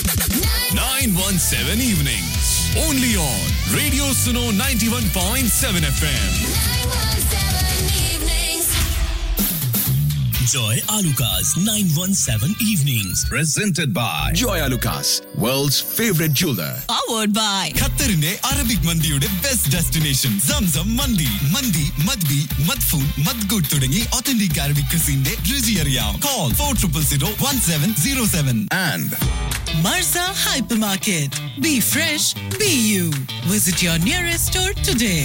917 evenings. Only on Radio Suno 91.7 FM. Joy Alukas 917 Evenings. Presented by Joy Lucas, world's favorite jeweler. powered by ഖത്തറിന്റെ Arabic മന്തിയുടെ best destination Zamzam മന്തി മന്തി മദ്ബി മദ്ഫൂൻ മദ്ഗുഡ് തുടങ്ങി ഒത്തന്റിക് അറബിക് ക്രിസിന്റെ രുചി അറിയാം call four triple zero one seven zero seven And Marza Hypermarket. Be fresh, be you. Visit your nearest store today.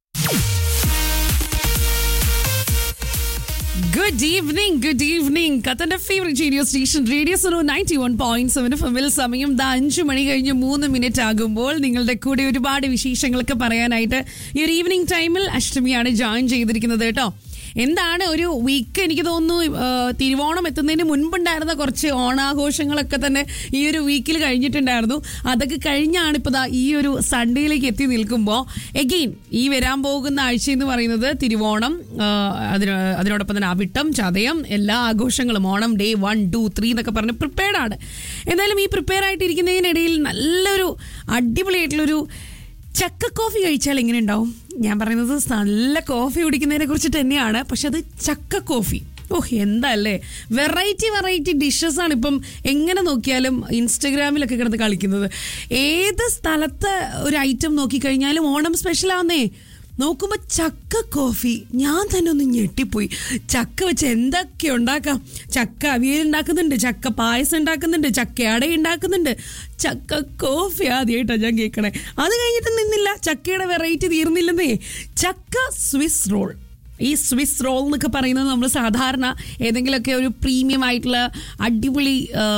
Good evening good evening ഖത്തന്റെ favourite radio station radio Suno ninety one point seven എഫിൽ സമയം ദാ അഞ്ചു മണി കഴിഞ്ഞ് മൂന്ന് minute ആകുമ്പോൾ നിങ്ങളുടെ കൂടെ ഒരുപാട് വിശേഷങ്ങളൊക്കെ പറയാനായിട്ട് ഈ ഒരു ഈവനിങ് ടൈമിൽ അഷ്ടമിയാണ് ജോയിൻ ചെയ്തിരിക്കുന്നത് കേട്ടോ എന്താണ് ഒരു വീക്ക് എനിക്ക് തോന്നുന്നു ആ, തിരുവോണം എത്തുന്നതിന് മുൻപുണ്ടായിരുന്ന കുറച്ച് ഓണാഘോഷങ്ങളൊക്കെ തന്നെ ഈ ഒരു വീക്കിൽ കഴിഞ്ഞിട്ടുണ്ടായിരുന്നു അതൊക്കെ കഴിഞ്ഞാണ് ഇപ്പോൾ ദാ ഈ ഒരു സൺഡേയിലേക്ക് എത്തി നിൽക്കുമ്പോൾ എഗെയിൻ ഈ വരാൻ പോകുന്ന ആഴ്ച എന്ന് പറയുന്നത് തിരുവോണം ആ, അതിന് അതിനോടൊപ്പം തന്നെ അവിട്ടം ചതയം എല്ലാ ആഘോഷങ്ങളും Onam day one two three എന്നൊക്കെ പറഞ്ഞ് പ്രിപ്പയർഡ് ആണ് എന്തായാലും ഈ പ്രിപ്പയർ ആയിട്ടിരിക്കുന്നതിനിടയിൽ നല്ലൊരു അടിപൊളിയായിട്ടുള്ളൊരു ചക്ക കോഫി കഴിച്ചാൽ എങ്ങനെ ഉണ്ടാവും ഞാൻ പറയുന്നത് നല്ല കോഫി കുടിക്കുന്നതിനെ കുറിച്ച് തന്നെയാണ് പക്ഷെ അത് ചക്ക കോഫി ഓഹ് എന്താ അല്ലേ വെറൈറ്റി വെറൈറ്റി ഡിഷസ് ആണ് ഇപ്പം എങ്ങനെ നോക്കിയാലും ഇൻസ്റ്റഗ്രാമിലൊക്കെ കിടന്ന് കളിക്കുന്നത് ഏത് സ്ഥലത്തെ ഒരു ഐറ്റം നോക്കിക്കഴിഞ്ഞാലും ഓണം സ്പെഷ്യൽ ആവുന്നേ നോക്കുമ്പോൾ ചക്ക കോഫി ഞാൻ തന്നെ ഒന്ന് ഞെട്ടിപ്പോയി ചക്ക വെച്ച് എന്തൊക്കെ ഉണ്ടാക്കാം ചക്ക അവിയൽ ഉണ്ടാക്കുന്നുണ്ട് ചക്ക പായസം ഉണ്ടാക്കുന്നുണ്ട് ചക്ക അട ഉണ്ടാക്കുന്നുണ്ട് ചക്ക കോഫി ആദ്യമായിട്ടാണ് ഞാൻ കേൾക്കണേ അത് കഴിഞ്ഞിട്ട് നിന്നില്ല ചക്കയുടെ വെറൈറ്റി തീർന്നില്ലെന്നേ ചക്ക സ്വിസ് റോൾ ഈ സ്വിസ് റോൾ എന്നൊക്കെ പറയുന്നത് നമ്മൾ സാധാരണ ഏതെങ്കിലുമൊക്കെ ഒരു പ്രീമിയം ആയിട്ടുള്ള അടിപൊളി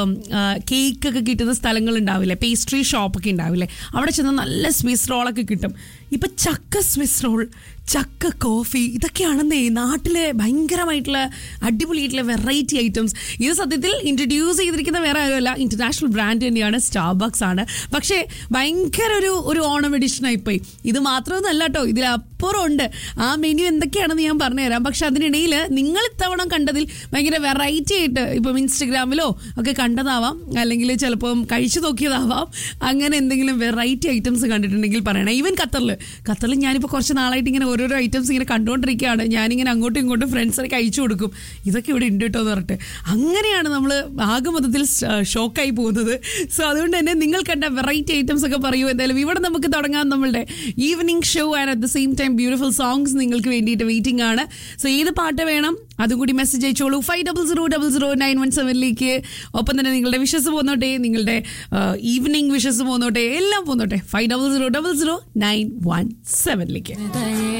കേക്ക് ഒക്കെ കിട്ടുന്ന സ്ഥലങ്ങൾ ഉണ്ടാവില്ലേ പേസ്ട്രി ഷോപ്പൊക്കെ ഉണ്ടാവില്ലേ അവിടെ ചെന്ന് നല്ല സ്വിസ് റോളൊക്കെ കിട്ടും ഇപ്പൊ ചക്ക സ്വിസ് റോൾ ചക്ക കോഫി ഇതൊക്കെയാണെന്നേ നാട്ടിലെ ഭയങ്കരമായിട്ടുള്ള അടിപൊളിയായിട്ടുള്ള വെറൈറ്റി ഐറ്റംസ് ഇത് സത്യത്തിൽ ഇൻട്രൊഡ്യൂസ് ചെയ്തിരിക്കുന്ന വേറെ ആരുമല്ല ഇന്റർനാഷണൽ ബ്രാൻഡ് തന്നെയാണ് സ്റ്റാർബക്സ് ആണ് പക്ഷേ ഭയങ്കര ഒരു ഒരു ഓണം എഡിഷൻ ആയിപ്പോയി ഇത് മാത്രമൊന്നുമല്ല കേട്ടോ ഇതിലപ്പുറം ഉണ്ട് ആ മെനു എന്തൊക്കെയാണെന്ന് ഞാൻ പറഞ്ഞുതരാം പക്ഷെ അതിനിടയിൽ നിങ്ങൾ ഇത്തവണ കണ്ടതിൽ ഭയങ്കര വെറൈറ്റി ആയിട്ട് ഇപ്പം ഇൻസ്റ്റഗ്രാമിലോ ഒക്കെ കണ്ടതാവാം അല്ലെങ്കിൽ ചിലപ്പം കഴിച്ചു നോക്കിയതാവാം അങ്ങനെ എന്തെങ്കിലും വെറൈറ്റി ഐറ്റംസ് കണ്ടിട്ടുണ്ടെങ്കിൽ പറയണം ഈവൻ ഖത്തറിൽ ഖത്തറിൽ ഞാനിപ്പോൾ കുറച്ച് നാളായിട്ട് ഇങ്ങനെ ഓരോരോ ഐറ്റംസ് ഇങ്ങനെ കണ്ടുകൊണ്ടിരിക്കുകയാണ് ഞാനിങ്ങനെ അങ്ങോട്ടും ഇങ്ങോട്ടും ഫ്രണ്ട്സിനൊക്കെ അയച്ചു കൊടുക്കും ഇതൊക്കെ ഇവിടെ ഉണ്ട് കേട്ടോ എന്ന് പറഞ്ഞിട്ട് അങ്ങനെയാണ് നമ്മൾ ആകെ മൊത്തത്തിൽ ഷോക്കായി പോകുന്നത് സോ അതുകൊണ്ട് തന്നെ നിങ്ങൾ കണ്ട വെറൈറ്റി ഐറ്റംസ് ഒക്കെ പറയൂ എന്തായാലും ഇവിടെ നമുക്ക് തുടങ്ങാം നമ്മളുടെ evening show and at the same time beautiful songs നിങ്ങൾക്ക് വേണ്ടിയിട്ട് വെയിറ്റിംഗ് ആണ് സോ ഏത് പാട്ട് വേണം അതും കൂടി മെസ്സേജ് അയച്ചോളൂ five double zero double zero nine one സെവനിലേക്ക് ഒപ്പം തന്നെ നിങ്ങളുടെ വിഷസ് പോന്നോട്ടെ നിങ്ങളുടെ ഈവനിങ് വിഷസ് പോന്നോട്ടെ എല്ലാം പോന്നോട്ടെ five double zero double zero nine one സെവനിലേക്ക്